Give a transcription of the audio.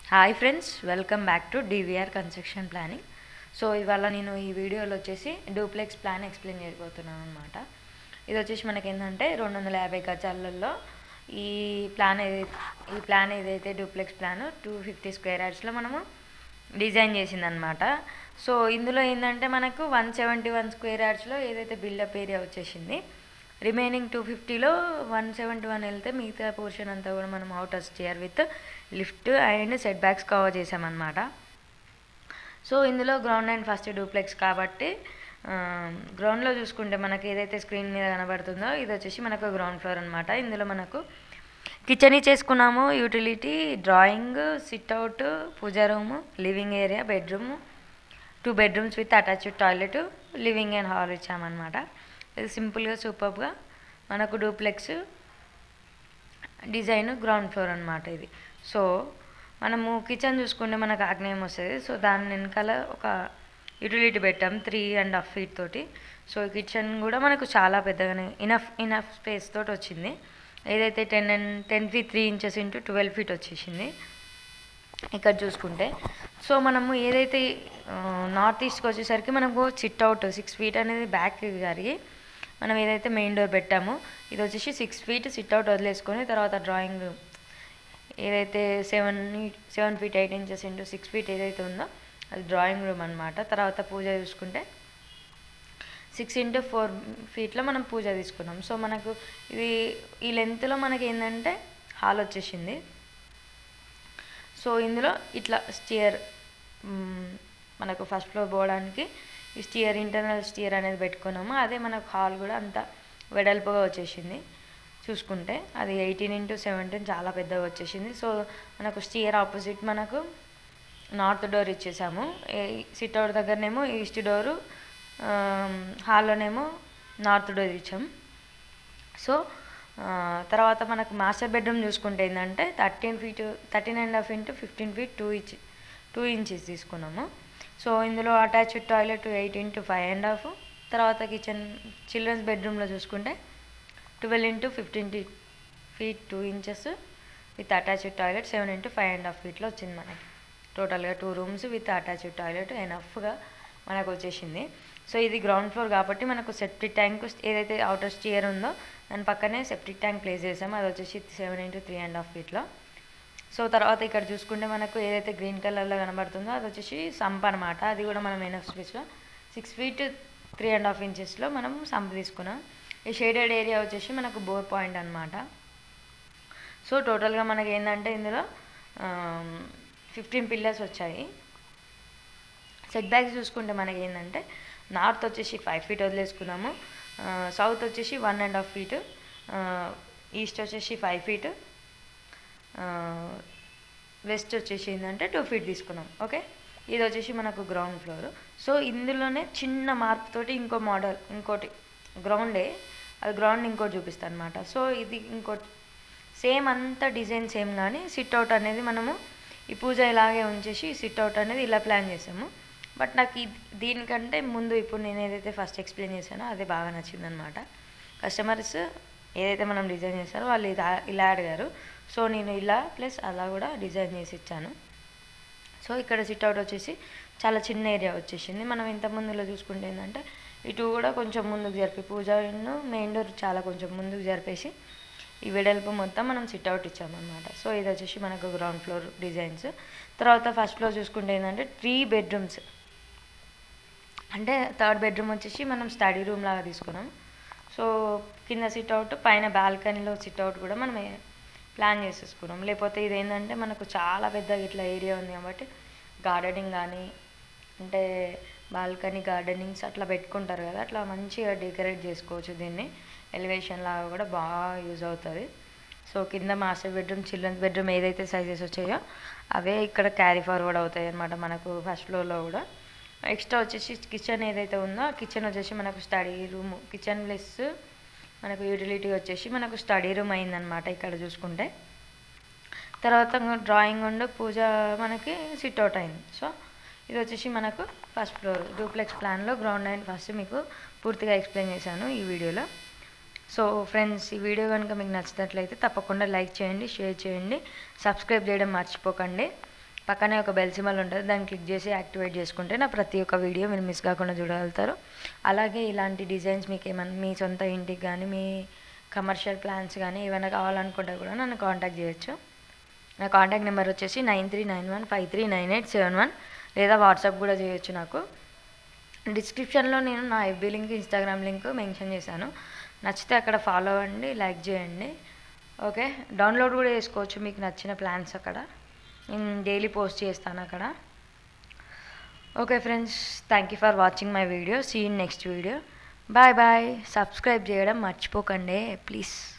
hi friends welcome back to DVR construction planning so ఇవాళ నేను ఈ వీడియోలో వచ్చేసి డూప్లెక్స్ ప్లాన్ ఎక్స్ప్లెయిన్ చేయబోతున్నాను అనమాట ఇది వచ్చేసి మనకి ఏంటంటే రెండు వందల యాభై గజాలలో ఈ ప్లాన్ ఏదైతే ఈ ప్లాన్ ఏదైతే duplex plan two fifty square యార్డ్స్లో మనము డిజైన్ చేసిందనమాట సో ఇందులో ఏంటంటే మనకు వన్ సెవెంటీ వన్ స్క్వేర్ యార్డ్స్లో ఏదైతే బిల్డప్ ఏరియా వచ్చేసింది రిమైనింగ్ టూ ఫిఫ్టీలో వన్ సెవెంటీ వన్ వెళ్తే మిగతా పోర్షన్ అంతా కూడా మనం outer stair with lift and setbacks cover చేసామన్నమాట సో ఇందులో గ్రౌండ్ అండ్ ఫస్ట్ డూప్లెక్స్ కాబట్టి గ్రౌండ్లో చూసుకుంటే మనకి ఏదైతే స్క్రీన్ మీద కనబడుతుందో ఇది వచ్చేసి మనకు గ్రౌండ్ ఫ్లోర్ అనమాట ఇందులో మనకు కిచెన్ చేసుకున్నాము utility drawing sit out pooja room living area bedroom two bedrooms with attached toilet living and hall ఇచ్చామన్నమాట ఇది సింపుల్గా సూపర్గా మనకు డూప్లెక్స్ డిజైన్ గ్రౌండ్ ఫ్లోర్ అనమాట ఇది సో మనము కిచెన్ చూసుకుంటే మనకు ఆగ్నేయం వస్తుంది సో దాని వెనకాల ఒక యూటిలిటీ పెట్టాం త్రీ అండ్ హాఫ్ ఫీట్ తోటి సో కిచెన్ కూడా మనకు చాలా పెద్దగానే ఇనఫ్ ఇనఫ్ స్పేస్ తోటి వచ్చింది ఏదైతే ten and ten feet three inches into twelve feet వచ్చేసింది ఇక్కడ చూసుకుంటే సో మనము ఏదైతే నార్త్ ఈస్ట్కి వచ్చేసరికి మనకు సిట్ అవుట్ సిక్స్ ఫీట్ అనేది బ్యాక్ జరిగి మనం ఏదైతే మెయిన్ డోర్ పెట్టామో ఇది వచ్చేసి సిక్స్ ఫీట్ సిట్ అవుట్ వదిలేసుకొని తర్వాత డ్రాయింగ్ రూమ్ ఏదైతే seven seven feet eight inches into six feet ఏదైతే ఉందో అది డ్రాయింగ్ రూమ్ అనమాట తర్వాత పూజ చూసుకుంటే సిక్స్ ఇంటూ ఫోర్ ఫీట్లో మనం పూజ తీసుకున్నాం సో మనకు ఇది ఈ లెంత్లో మనకి ఏంటంటే హాల్ వచ్చేసింది సో ఇందులో ఇట్లా స్టియర్ మనకు ఫస్ట్ ఫ్లోర్ పోవడానికి ఈ స్టియర్ ఇంటర్నల్ స్టియర్ అనేది పెట్టుకున్నాము అదే మనకు హాల్ కూడా అంత వెడల్పుగా వచ్చేసింది చూసుకుంటే అది ఎయిటీన్ ఇంటూ సెవెంటీన్ చాలా పెద్దగా వచ్చేసింది సో మనకు స్టియర్ ఆపోజిట్ మనకు నార్త్ డోర్ ఇచ్చేసాము సిట్అవుట్ దగ్గరనేమో ఈస్ట్ డోరు హాల్లోనేమో నార్త్ డోర్ ఇచ్చాం సో తర్వాత మనకు మాస్టర్ బెడ్రూమ్ చూసుకుంటే ఏంటంటే thirteen feet thirteen and half into fifteen feet two inch two inches తీసుకున్నాము సో ఇందులో attached toilet eight into five and half తర్వాత కిచెన్ చిల్డ్రన్స్ బెడ్రూమ్లో చూసుకుంటే twelve into fifteen feet two inches with attached toilet seven into five and half ఫీట్లో వచ్చింది మనకి టోటల్గా two rooms with attached toilet ఎనఫ్గా మనకు వచ్చేసింది సో ఇది గ్రౌండ్ ఫ్లోర్ కాబట్టి మనకు సెప్టిక్ ట్యాంక్ ఏదైతే అవుటర్ స్టియర్ ఉందో దాని పక్కనే సెప్టిక్ ట్యాంక్ ప్లేస్ చేసాము అది వచ్చేసి seven into three and half ఫీట్లో సో తర్వాత ఇక్కడ చూసుకుంటే మనకు ఏదైతే గ్రీన్ కలర్లో కనబడుతుందో అది వచ్చేసి సంప్ అనమాట అది కూడా మనం ఎనఫ్ స్పేస్లో six feet three and half ఇంచెస్లో మనం సంప్ తీసుకున్నాం ఈ షేడెడ్ ఏరియా వచ్చేసి మనకు బోర్ పాయింట్ అనమాట సో టోటల్గా మనకి ఏంటంటే ఇందులో ఫిఫ్టీన్ పిల్లర్స్ వచ్చాయి సెట్ బ్యాక్స్ చూసుకుంటే మనకి ఏంటంటే నార్త్ వచ్చేసి ఫైవ్ ఫీట్ వదిలేసుకున్నాము సౌత్ వచ్చేసి one and half feet east వచ్చేసి ఫైవ్ ఫీట్ వెస్ట్ వచ్చేసి ఏంటంటే టూ ఫీట్ తీసుకున్నాం ఓకే ఇది వచ్చేసి మనకు గ్రౌండ్ ఫ్లోర్ సో ఇందులోనే చిన్న మార్పుతోటి ఇంకో మోడల్ ఇంకోటి గ్రౌండే అది గ్రౌండ్ ఇంకోటి చూపిస్తాను అనమాట సో ఇది ఇంకోటి సేమ్ అంతా డిజైన్ సేమ్ కానీ సిట్ అవుట్ అనేది మనము ఈ పూజ ఇలాగే ఉంచేసి సిట్ అవుట్ అనేది ఇలా ప్లాన్ చేసాము బట్ నాకు దీనికంటే ముందు ఇప్పుడు నేను ఏదైతే ఫస్ట్ ఎక్స్ప్లెయిన్ చేశానో అదే బాగా నచ్చిందనమాట కస్టమర్స్ ఏదైతే మనం డిజైన్ చేస్తారో వాళ్ళు ఇది ఇలా అడిగారు సో నేను ఇలా ప్లస్ అలా కూడా డిజైన్ చేసి ఇచ్చాను సో ఇక్కడ సిట్ అవుట్ వచ్చేసి చాలా చిన్న ఏరియా వచ్చేసింది మనం ఇంత ముందులో చూసుకుంటే ఏంటంటే ఇటు కూడా కొంచెం ముందుకు జరిపి పూజ మెయిన్ డోర్ చాలా కొంచెం ముందుకు జరిపేసి ఈ వెడల్పు మొత్తం మనం సిట్ అవుట్ ఇచ్చామన్నమాట సో ఇది వచ్చేసి మనకు గ్రౌండ్ ఫ్లోర్ డిజైన్స్ తర్వాత ఫస్ట్ ఫ్లోర్ చూసుకుంటే ఏంటంటే త్రీ బెడ్రూమ్స్ అంటే థర్డ్ బెడ్రూమ్ వచ్చేసి మనం స్టడీ రూమ్ లాగా తీసుకున్నాం సో కింద సిట్ అవుట్ పైన బాల్కనీలో సిట్ అవుట్ కూడా మనం ప్లాన్ చేసేసుకున్నాం లేకపోతే ఇది ఏంటంటే మనకు చాలా పెద్దగా ఇట్లా ఏరియా ఉంది కాబట్టి గార్డెనింగ్ కానీ అంటే బాల్కనీ గార్డెనింగ్స్ అట్లా పెట్టుకుంటారు కదా అట్లా మంచిగా డెకరేట్ చేసుకోవచ్చు దీన్ని ఎలివేషన్ లాగా కూడా బాగా యూజ్ అవుతుంది సో కింద మాస్టర్ బెడ్రూమ్ చిల్డ్రన్స్ బెడ్రూమ్ ఏదైతే సైజెస్ వచ్చాయో అవే ఇక్కడ క్యారీ ఫార్వర్డ్ అవుతాయి అనమాట మనకు ఫస్ట్ ఫ్లోర్లో కూడా ఎక్స్ట్రా వచ్చేసి కిచెన్ ఏదైతే ఉందో కిచెన్ వచ్చేసి మనకు స్టడీ రూమ్ కిచెన్ ప్లస్ మనకు యూటిలిటీ వచ్చేసి మనకు స్టడీ రూమ్ అయిందనమాట ఇక్కడ చూసుకుంటే తర్వాత డ్రాయింగ్ ఉండు పూజ మనకి సిట్ అవుట్ అయింది సో ఇది వచ్చేసి మనకు ఫస్ట్ ఫ్లోర్ డూప్లెక్స్ ప్లాన్లో గ్రౌండ్ అండ్ ఫస్ట్ మీకు పూర్తిగా ఎక్స్ప్లెయిన్ చేశాను ఈ వీడియోలో సో ఫ్రెండ్స్ ఈ వీడియో కనుక మీకు నచ్చినట్లయితే తప్పకుండా లైక్ చేయండి షేర్ చేయండి సబ్స్క్రైబ్ చేయడం మర్చిపోకండి పక్కనే ఒక బెల్ సింబల్ ఉంటుంది దాన్ని క్లిక్ చేసి యాక్టివేట్ చేసుకుంటే నా ప్రతి ఒక్క వీడియో మీరు మిస్ కాకుండా చూడగలుగుతారు అలాగే ఇలాంటి డిజైన్స్ మీకు ఏమైనా మీ సొంత ఇంటికి కానీ మీ కమర్షియల్ ప్లాన్స్ కానీ ఏమైనా కావాలనుకుంటే కూడా నన్ను కాంటాక్ట్ చేయొచ్చు నా కాంటాక్ట్ నెంబర్ వచ్చేసి nine three nine one five three nine eight seven one లేదా వాట్సాప్ కూడా చేయొచ్చు నాకు డిస్క్రిప్షన్లో నేను నా FB link Instagram link mention చేశాను నచ్చితే అక్కడ ఫాలో అవ్వండి లైక్ చేయండి ఓకే డౌన్లోడ్ కూడా చేసుకోవచ్చు మీకు నచ్చిన ప్లాన్స్ అక్కడ నేను డైలీ పోస్ట్ చేస్తాను అక్కడ okay friends thank you for watching my video see in next video bye bye subscribe చేయడం మర్చిపోకండి ప్లీజ్